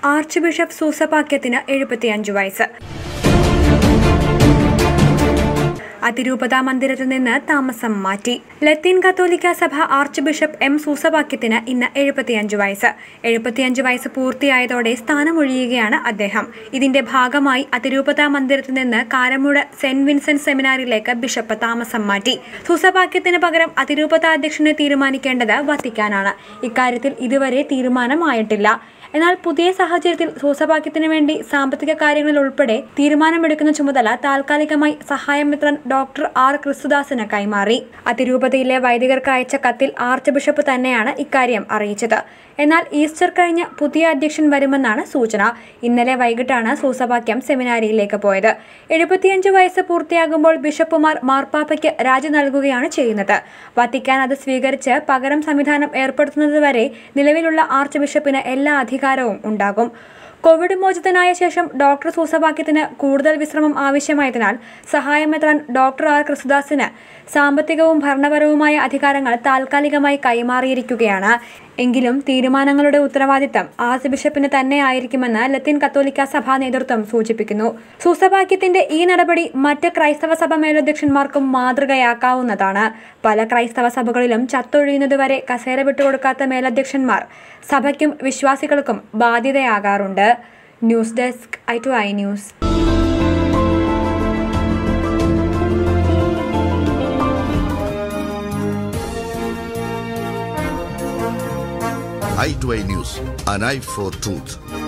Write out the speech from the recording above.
Arch bishop സൂസപാക്യത്തിന് എഴുപത്തിയഞ്ച് വയസ്സ് അതിരൂപതാ മന്ദിരത്തിൽ നിന്ന് താമസം മാറ്റി ലത്തീൻ കത്തോലിക്ക സഭ ആർച്ച് ബിഷപ്പ് എം സൂസവാക്യത്തിന് ഇന്ന് എഴുപത്തിയഞ്ച് വയസ്സ് എഴുപത്തിയഞ്ച് വയസ്സ് പൂർത്തിയായതോടെ സ്ഥാനമൊഴിയുകയാണ് അദ്ദേഹം ഇതിന്റെ ഭാഗമായി അതിരൂപതാ മന്ദിരത്തിൽ നിന്ന് കാരമൂട് സെന്റ് വിൻസെന്റ് സെമിനാറിലേക്ക് ബിഷപ്പ് താമസം മാറ്റി സൂസവാക്യത്തിന് പകരം അതിരൂപതാ അധ്യക്ഷനെ തീരുമാനിക്കേണ്ടത് വത്തിക്കാനാണ് ഇക്കാര്യത്തിൽ ഇതുവരെ തീരുമാനമായിട്ടില്ല എന്നാൽ പുതിയ സാഹചര്യത്തിൽ സൂസഭാഗ്യത്തിന് വേണ്ടി സാമ്പത്തിക കാര്യങ്ങളിൽ ഉൾപ്പെടെ തീരുമാനമെടുക്കുന്ന ചുമതല താൽക്കാലികമായി സഹായമിത്രൻ ഡോക്ടർ ആർ ക്രിസ്തുദാസിന് കൈമാറി അതിരൂപതയിലെ വൈദികർക്ക് അയച്ച കത്തിൽ ആർച്ച് ബിഷപ്പ് തന്നെയാണ് ഇക്കാര്യം അറിയിച്ചത് എന്നാൽ ഈസ്റ്റർ കഴിഞ്ഞ് പുതിയ അധ്യക്ഷൻ വരുമെന്നാണ് സൂചന ഇന്നലെ വൈകിട്ടാണ് സൂസഭാഗ്യം സെമിനാരിയിലേക്ക് പോയത് എഴുപത്തിയഞ്ച് വയസ്സ് പൂർത്തിയാകുമ്പോൾ ബിഷപ്പുമാർ മാർപ്പാപ്പയ്ക്ക് രാജി നൽകുകയാണ് ചെയ്യുന്നത് വത്തിക്കാൻ അത് സ്വീകരിച്ച് പകരം സംവിധാനം ഏർപ്പെടുത്തുന്നതുവരെ നിലവിലുള്ള ആർച്ച് ബിഷപ്പിന് എല്ലാ അധികാരവും ഉണ്ടാകും കോവിഡ് മോചിതനായ ശേഷം ഡോക്ടർ സൂസവാക്യത്തിന് കൂടുതൽ വിശ്രമം ആവശ്യമായതിനാൽ സഹായമെത്താൻ ഡോക്ടർ ആർ ക്രിസ്തുദാസിന് സാമ്പത്തികവും ഭരണപരവുമായ അധികാരങ്ങൾ താൽക്കാലികമായി കൈമാറിയിരിക്കുകയാണ് എങ്കിലും തീരുമാനങ്ങളുടെ ഉത്തരവാദിത്തം ആർച്ച് ബിഷപ്പിന് തന്നെ ആയിരിക്കുമെന്ന് ലത്തീൻ കത്തോലിക്ക സഭാ നേതൃത്വം സൂചിപ്പിക്കുന്നു സൂസഭാഗ്യത്തിന്റെ ഈ നടപടി മറ്റ് ക്രൈസ്തവ സഭ മേലധ്യക്ഷന്മാർക്കും മാതൃകയാക്കാവുന്നതാണ് പല ക്രൈസ്തവ സഭകളിലും ചത്തൊഴിയുന്നതുവരെ കസേര വിട്ടുകൊടുക്കാത്ത മേലധ്യക്ഷന്മാർ സഭയ്ക്കും വിശ്വാസികൾക്കും ബാധ്യതയാകാറുണ്ട് news desk I two I news i2i News, an eye for truth.